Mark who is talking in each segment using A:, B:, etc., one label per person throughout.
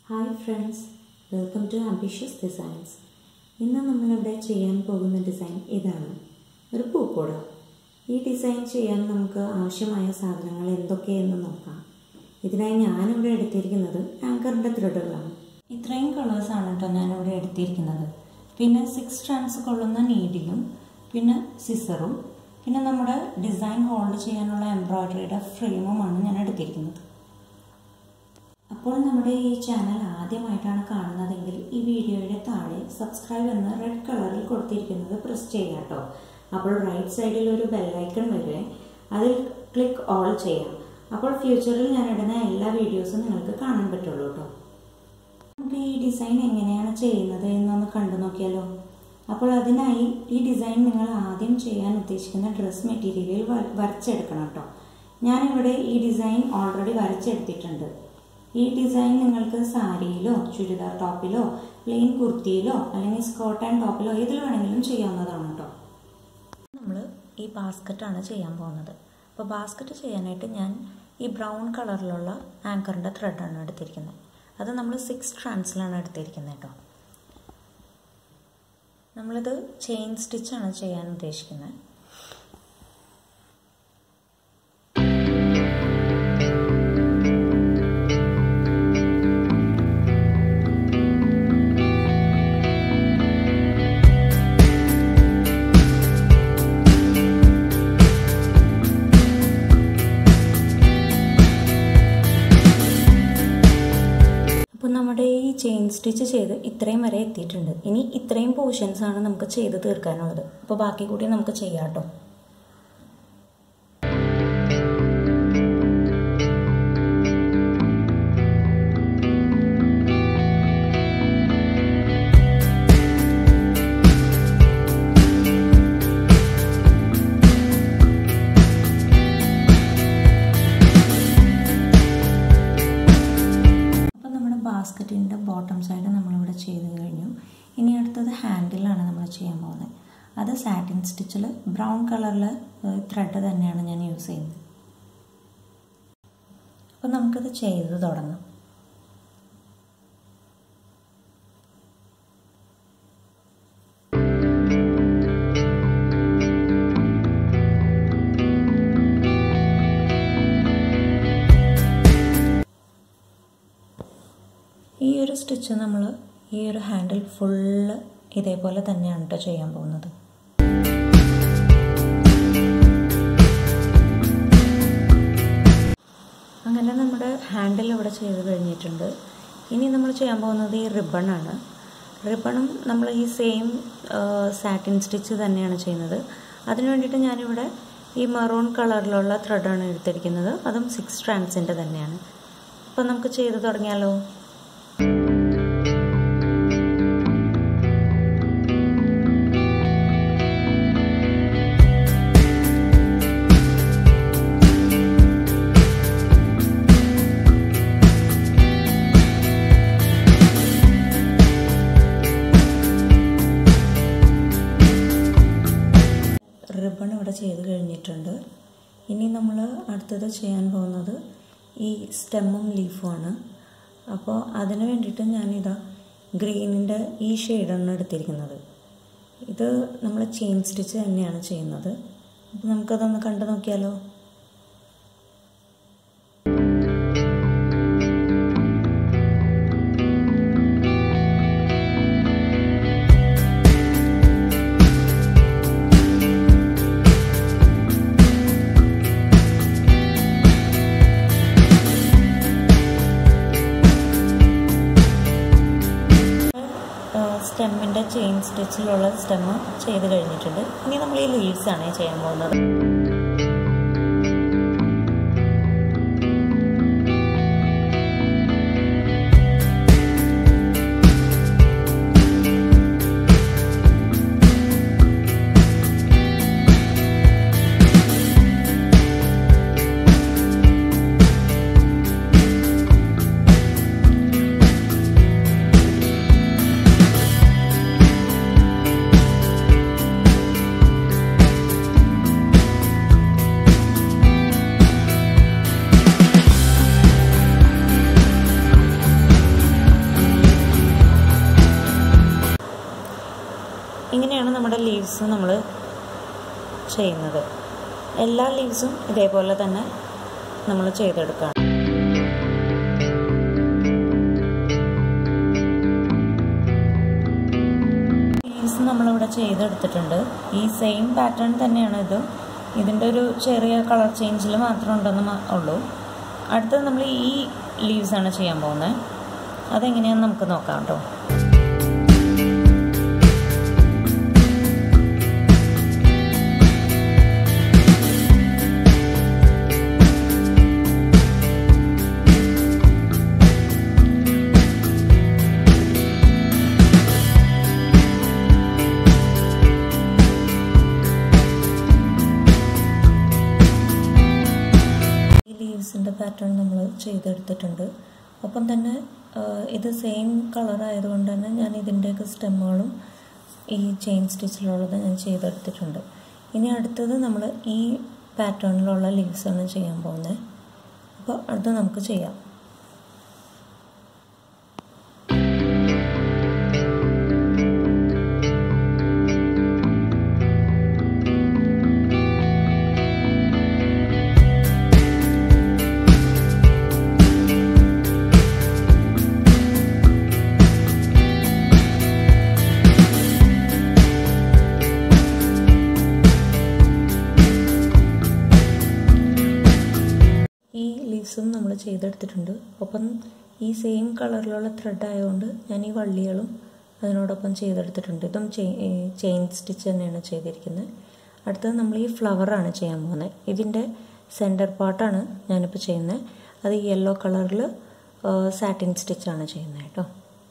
A: hi friends welcome to ambitious designs ഇന്ന് നമ്മളിവിടെ ചെയ്യാൻ പോകുന്ന ഡിസൈൻ ഇതാണ് ഒരു പൂക്കോട ഈ ഡിസൈൻ ചെയ്യാൻ നമുക്ക് ആവശ്യമായ സാധനങ്ങൾ എന്തൊക്കെയെന്ന് നോക്കാം ഇതിനായി ഞാനിവിടെ എടുത്തിരിക്കുന്നത് ആങ്കറിൻ്റെ ത്രെഡുകളാണ് ഇത്രയും കളേഴ്സാണ് കേട്ടോ ഞാനിവിടെ എടുത്തിരിക്കുന്നത് പിന്നെ സിക്സ് സ്ട്രാൻഡ്സ് കൊള്ളുന്ന നീഡിലും പിന്നെ സിസറും പിന്നെ നമ്മുടെ ഡിസൈൻ ഹോൾഡ് ചെയ്യാനുള്ള എംബ്രോയ്ഡറിയുടെ ഫ്രെയിമുമാണ് ഞാൻ എടുത്തിരിക്കുന്നത് അപ്പോൾ നമ്മുടെ ഈ ചാനൽ ആദ്യമായിട്ടാണ് കാണുന്നതെങ്കിൽ ഈ വീഡിയോയുടെ താഴെ സബ്സ്ക്രൈബ് എന്ന് റെഡ് കളറിൽ കൊടുത്തിരിക്കുന്നത് പ്രസ് ചെയ്യാം കേട്ടോ അപ്പോൾ റൈറ്റ് സൈഡിൽ ഒരു ബെല്ലൈക്കൺ വരുവേ അതിൽ ക്ലിക്ക് ഓൾ ചെയ്യാം അപ്പോൾ ഫ്യൂച്ചറിൽ ഞാൻ ഇടുന്ന എല്ലാ വീഡിയോസും നിങ്ങൾക്ക് കാണാൻ പറ്റുള്ളൂ കേട്ടോ നമുക്ക് ഈ ഡിസൈൻ എങ്ങനെയാണ് ചെയ്യുന്നത് എന്നൊന്ന് കണ്ടു നോക്കിയാലോ അപ്പോൾ അതിനായി ഈ ഡിസൈൻ നിങ്ങൾ ആദ്യം ചെയ്യാൻ ഉദ്ദേശിക്കുന്ന ഡ്രസ് മെറ്റീരിയലിൽ വരച്ചെടുക്കണം കേട്ടോ ഞാനിവിടെ ഈ ഡിസൈൻ ഓൾറെഡി വരച്ചെടുത്തിട്ടുണ്ട് ഈ ഡിസൈൻ നിങ്ങൾക്ക് സാരിയിലോ ചുരിദാർ ടോപ്പിലോ പ്ലെയിൻ കുർത്തിയിലോ അല്ലെങ്കിൽ സ്കേർട്ട് ആൻഡ് ടോപ്പിലോ ഏതിൽ വേണമെങ്കിലും ചെയ്യാവുന്നതാണ് കേട്ടോ നമ്മൾ ഈ ബാസ്ക്കറ്റാണ് ചെയ്യാൻ പോകുന്നത് അപ്പോൾ ബാസ്ക്കറ്റ് ചെയ്യാനായിട്ട് ഞാൻ ഈ ബ്രൗൺ കളറിലുള്ള ആങ്കറിൻ്റെ ത്രെഡാണ് എടുത്തിരിക്കുന്നത് അത് നമ്മൾ സിക്സ് സ്ട്രാൻഡ്സിലാണ് എടുത്തിരിക്കുന്നത് കേട്ടോ നമ്മളിത് ചെയിൻ സ്റ്റിച്ചാണ് ചെയ്യാൻ ഉദ്ദേശിക്കുന്നത് അപ്പോൾ നമ്മുടെ ഈ ചെയിൻ സ്റ്റിച്ച് ചെയ്ത് ഇത്രയും വരെ എത്തിയിട്ടുണ്ട് ഇനി ഇത്രയും പോർഷൻസ് ആണ് നമുക്ക് ചെയ്ത് തീർക്കാനുള്ളത് അപ്പോൾ ബാക്കി കൂടി നമുക്ക് ചെയ്യാം കേട്ടോ അപ്പോൾ നമ്മുടെ ബാസ്ക്കറ്റിൻ്റെ ബോട്ടം സൈഡ് നമ്മളിവിടെ ചെയ്ത് കഴിഞ്ഞു ഇനി അടുത്തത് ഹാൻഡിലാണ് നമ്മൾ ചെയ്യാൻ പോകുന്നത് അത് സാറ്റിൻ സ്റ്റിച്ചിൽ ബ്രൗൺ കളറിൽ ത്രെഡ് തന്നെയാണ് ഞാൻ യൂസ് ചെയ്യുന്നത് അപ്പോൾ നമുക്കത് ചെയ്ത് തുടങ്ങാം ഈ ഒരു സ്റ്റിച്ച് നമ്മൾ ഈ ഒരു ഹാൻഡിൽ ഫുള്ള് ഇതേപോലെ തന്നെയാണ് കേട്ടോ ചെയ്യാൻ പോകുന്നത് അങ്ങനെ നമ്മുടെ ഹാൻഡിൽ ഇവിടെ ചെയ്ത് കഴിഞ്ഞിട്ടുണ്ട് ഇനി നമ്മൾ ചെയ്യാൻ പോകുന്നത് ഈ റിബണാണ് റിബണും നമ്മൾ ഈ സെയിം സാറ്റിൻ സ്റ്റിച്ച് തന്നെയാണ് ചെയ്യുന്നത് അതിന് വേണ്ടിയിട്ട് ഞാനിവിടെ ഈ മറൂൺ കളറിലുള്ള ത്രെഡാണ് എടുത്തിരിക്കുന്നത് അതും സിക്സ് സ്ട്രാൻഡ്സിൻ്റെ തന്നെയാണ് അപ്പോൾ നമുക്ക് ചെയ്ത് തുടങ്ങിയാലോ റിബൺ ഇവിടെ ചെയ്ത് കഴിഞ്ഞിട്ടുണ്ട് ഇനി നമ്മൾ അടുത്തത് ചെയ്യാൻ പോകുന്നത് ഈ സ്റ്റെമ്മും ലീഫുമാണ് അപ്പോൾ അതിന് വേണ്ടിയിട്ട് ഞാനിതാ ഗ്രീനിൻ്റെ ഈ ഷെയ്ഡാണ് എടുത്തിരിക്കുന്നത് ഇത് നമ്മൾ ചെയിൻ സ്റ്റിച്ച് തന്നെയാണ് ചെയ്യുന്നത് അപ്പോൾ നമുക്കതൊന്ന് കണ്ടു നോക്കിയാലോ സ്റ്റെമ്മിൻ്റെ ചെയിൻ സ്റ്റിച്ചിലുള്ള സ്റ്റെമ്മ് ചെയ്ത് കഴിഞ്ഞിട്ടുണ്ട് ഇനി നമ്മൾ ഈ ലീവ്സ് ആണ് ചെയ്യാൻ പോകുന്നത് ലീവ്സ് നമ്മൾ ചെയ്യുന്നത് എല്ലാ ലീവ്സും ഇതേപോലെ തന്നെ നമ്മൾ ചെയ്തെടുക്കുകയാണ് ലീവ്സ് നമ്മളിവിടെ ചെയ്തെടുത്തിട്ടുണ്ട് ഈ സെയിം പാറ്റേൺ തന്നെയാണ് ഇത് ഇതിൻ്റെ ഒരു ചെറിയ കളർ ചേഞ്ചിൽ മാത്രം ഉണ്ടെന്ന് ഉള്ളൂ അടുത്തത് നമ്മൾ ഈ ലീവ്സാണ് ചെയ്യാൻ പോകുന്നത് അതെങ്ങനെയാണെന്ന് നമുക്ക് നോക്കാം കേട്ടോ ലീവ്സിൻ്റെ പാറ്റേൺ നമ്മൾ ചെയ്തെടുത്തിട്ടുണ്ട് ഒപ്പം തന്നെ ഇത് സെയിം കളർ ആയതുകൊണ്ട് തന്നെ ഞാൻ ഇതിൻ്റെയൊക്കെ സ്റ്റെമ്മുകളും ഈ ചെയിൻ സ്റ്റിച്ചിലുള്ളത് ഞാൻ ചെയ്തെടുത്തിട്ടുണ്ട് ഇനി അടുത്തത് നമ്മൾ ഈ പാറ്റേണിലുള്ള ലീവ്സാണ് ചെയ്യാൻ പോകുന്നത് അപ്പോൾ അത് നമുക്ക് ചെയ്യാം ഈ ലീവ്സും നമ്മൾ ചെയ്തെടുത്തിട്ടുണ്ട് ഒപ്പം ഈ സെയിം കളറിലുള്ള ത്രെഡ് ആയതുകൊണ്ട് ഞാൻ ഈ വള്ളികളും അതിനോടൊപ്പം ചെയ്തെടുത്തിട്ടുണ്ട് ഇതും ചെയിൻ സ്റ്റിച്ച് തന്നെയാണ് ചെയ്തിരിക്കുന്നത് അടുത്തത് നമ്മൾ ഈ ഫ്ലവറാണ് ചെയ്യാൻ പോകുന്നത് ഇതിൻ്റെ സെൻറ്റർ പാർട്ടാണ് ഞാനിപ്പോൾ ചെയ്യുന്നത് അത് യെല്ലോ കളറിൽ സാറ്റിൻ സ്റ്റിച്ചാണ് ചെയ്യുന്നത് കേട്ടോ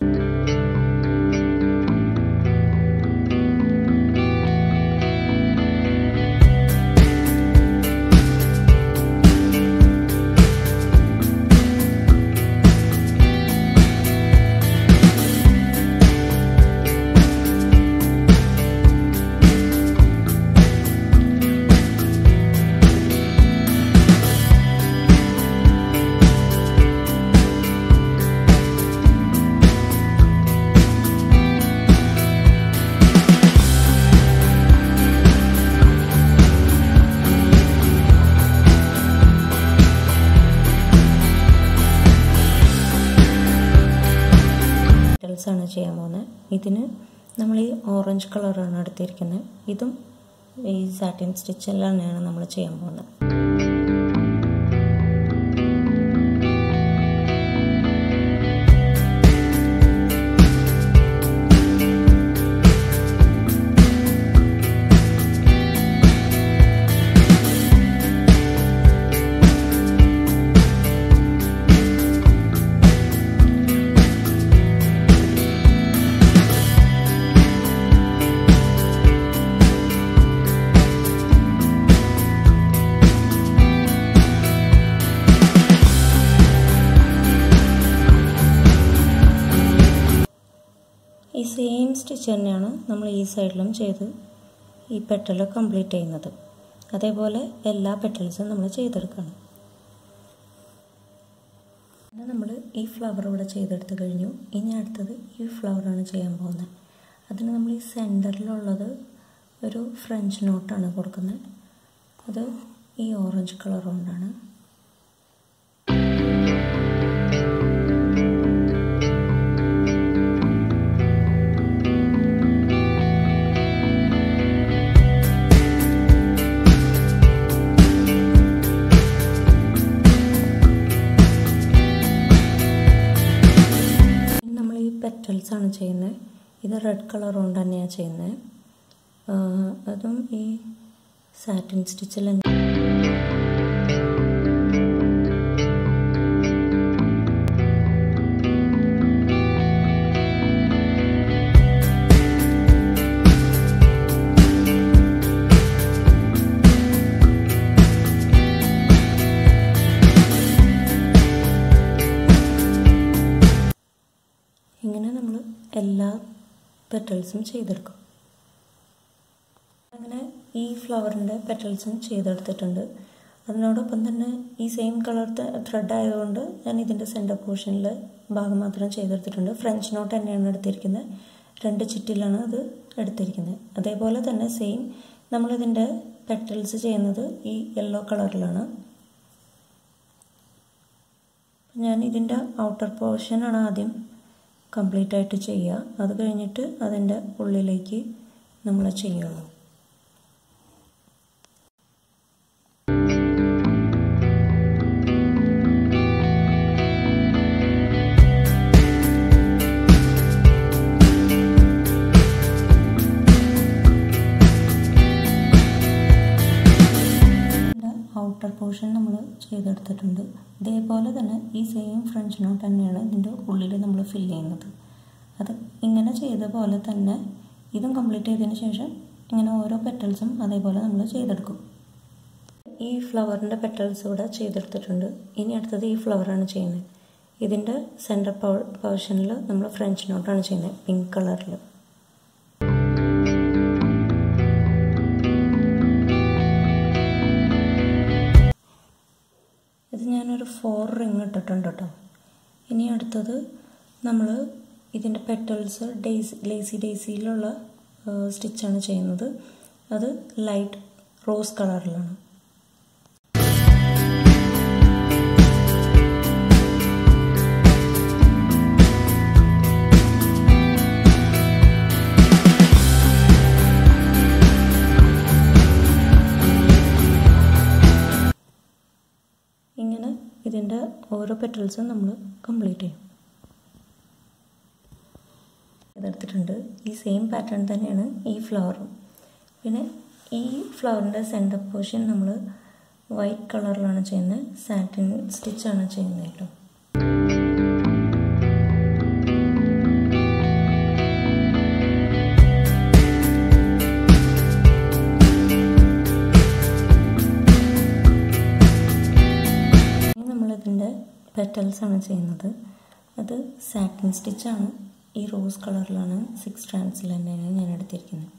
A: ആണ് ചെയ്യാൻ പോകുന്നത് ഇതിന് നമ്മൾ ഈ ഓറഞ്ച് കളറാണ് എടുത്തിരിക്കുന്നത് ഇതും ഈ സാറ്റിൻ സ്റ്റിച്ചെല്ലാം തന്നെയാണ് നമ്മൾ ചെയ്യാൻ പോകുന്നത് ഈ സെയിം സ്റ്റിച്ച് തന്നെയാണ് നമ്മൾ ഈ സൈഡിലും ചെയ്ത് ഈ പെട്ടൽ കംപ്ലീറ്റ് ചെയ്യുന്നത് അതേപോലെ എല്ലാ പെറ്റൽസും നമ്മൾ ചെയ്തെടുക്കണം നമ്മൾ ഈ ഫ്ലവർ ഇവിടെ ചെയ്തെടുത്ത് കഴിഞ്ഞു ഇനി അടുത്തത് ഈ ഫ്ലവറാണ് ചെയ്യാൻ പോകുന്നത് അതിന് നമ്മൾ ഈ സെൻറ്ററിലുള്ളത് ഒരു ഫ്രഞ്ച് നോട്ടാണ് കൊടുക്കുന്നത് അത് ഈ ഓറഞ്ച് കളർ കൊണ്ടാണ് നമ്മൾ ഈ പെറ്റൽസ് ആണ് ചെയ്യുന്നത് ഇത് റെഡ് കളർ കൊണ്ട് തന്നെയാണ് ചെയ്യുന്നത് അതും ഈ സാറ്റിൻ സ്റ്റിച്ചിൽ ഇങ്ങനെ നമ്മൾ എല്ലാ പെറ്റൽസും ചെയ്തെടുക്കും അങ്ങനെ ഈ ഫ്ലവറിൻ്റെ പെറ്റൽസും ചെയ്തെടുത്തിട്ടുണ്ട് അതിനോടൊപ്പം തന്നെ ഈ സെയിം കളർ ത്രെഡ് ആയതുകൊണ്ട് ഞാൻ ഇതിൻ്റെ സെൻറ്റർ പോർഷനിൽ ഭാഗം മാത്രം ചെയ്തെടുത്തിട്ടുണ്ട് ഫ്രഞ്ച് നോട്ട് തന്നെയാണ് എടുത്തിരിക്കുന്നത് രണ്ട് ചുറ്റിലാണ് അത് എടുത്തിരിക്കുന്നത് അതേപോലെ തന്നെ സെയിം നമ്മളിതിൻ്റെ പെറ്റൽസ് ചെയ്യുന്നത് ഈ യെല്ലോ കളറിലാണ് ഞാൻ ഇതിൻ്റെ ഔട്ടർ പോർഷനാണ് ആദ്യം കംപ്ലീറ്റ് ആയിട്ട് ചെയ്യുക അത് കഴിഞ്ഞിട്ട് അതിൻ്റെ ഉള്ളിലേക്ക് നമ്മൾ ചെയ്യുള്ളൂ ഔട്ടർ പോർഷൻ നമ്മൾ ചെയ്തെടുത്തിട്ടുണ്ട് ഇതേപോലെ തന്നെ ഈ സെയിം ഫ്രഞ്ച് നോട്ട് തന്നെയാണ് ഇതിൻ്റെ ഉള്ളിൽ നമ്മൾ ഫില്ല് ചെയ്യുന്നത് അത് ഇങ്ങനെ ചെയ്ത പോലെ തന്നെ ഇതും കംപ്ലീറ്റ് ചെയ്തതിന് ശേഷം ഇങ്ങനെ ഓരോ പെറ്റൽസും അതേപോലെ നമ്മൾ ചെയ്തെടുക്കും ഈ ഫ്ലവറിൻ്റെ പെറ്റൽസ് ഇവിടെ ചെയ്തെടുത്തിട്ടുണ്ട് ഇനി അടുത്തത് ഈ ഫ്ലവറാണ് ചെയ്യുന്നത് ഇതിൻ്റെ സെൻറ്റർ പോർഷനിൽ നമ്മൾ ഫ്രഞ്ച് നോട്ടാണ് ചെയ്യുന്നത് പിങ്ക് കളറിൽ ഇത് ഞാനൊരു ഫോർ റിങ് ഇട്ടിട്ടുണ്ട് കേട്ടോ ഇനി അടുത്തത് നമ്മൾ ഇതിൻ്റെ പെറ്റൽസ് ഡേസി ലേസി ഡേസിയിലുള്ള സ്റ്റിച്ചാണ് ചെയ്യുന്നത് അത് ലൈറ്റ് റോസ് കളറിലാണ് ഇങ്ങനെ ഇതിൻ്റെ ഓരോ പെറ്റൽസും നമ്മൾ കംപ്ലീറ്റ് ചെയ്യും ഇതെടുത്തിട്ടുണ്ട് ഈ സെയിം പാറ്റേൺ തന്നെയാണ് ഈ ഫ്ലവറും പിന്നെ ഈ ഫ്ലവറിൻ്റെ സെൻറ്റർ പോർഷൻ നമ്മൾ വൈറ്റ് കളറിലാണ് ചെയ്യുന്നത് സാറ്റിൻ സ്റ്റിച്ചാണ് ചെയ്യുന്നത് കേട്ടോ നമ്മളിതിൻ്റെ പെറ്റൽസ് ആണ് ചെയ്യുന്നത് അത് സാറ്റിൻ സ്റ്റിച്ചാണ് ഈ റോസ് കളറിലാണ് സിക്സ് സ്ട്രാൻഡ്സിൽ തന്നെയാണ് ഞാൻ എടുത്തിരിക്കുന്നത്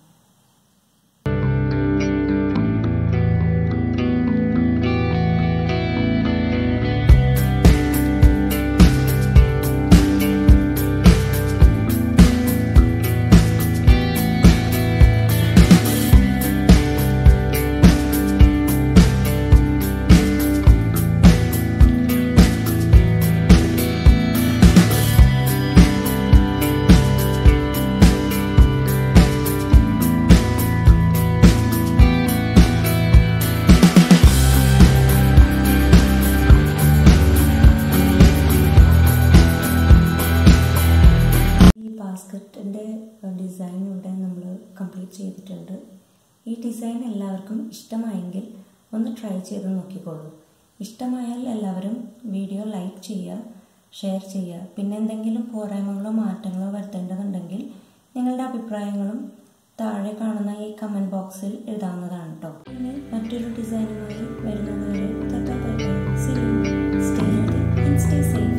A: ഈ ബാസ്ക്കറ്റിൻ്റെ ഡിസൈൻ ഇവിടെ നമ്മൾ കംപ്ലീറ്റ് ചെയ്തിട്ടുണ്ട് ഈ ഡിസൈൻ എല്ലാവർക്കും ഇഷ്ടമായെങ്കിൽ ഒന്ന് ട്രൈ ചെയ്ത് നോക്കിക്കോളൂ ഇഷ്ടമായാൽ എല്ലാവരും വീഡിയോ ലൈക്ക് ചെയ്യുക ഷെയർ ചെയ്യുക പിന്നെ എന്തെങ്കിലും പോരായ്മകളോ മാറ്റങ്ങളോ വരുത്തേണ്ടതുണ്ടെങ്കിൽ നിങ്ങളുടെ അഭിപ്രായങ്ങളും താഴെ കാണുന്ന ഈ കമൻറ്റ് ബോക്സിൽ എഴുതാവുന്നതാണ് കേട്ടോ ഇനി മറ്റൊരു ഡിസൈനുമായി വരുന്നത് വരെ stay healthy and stay safe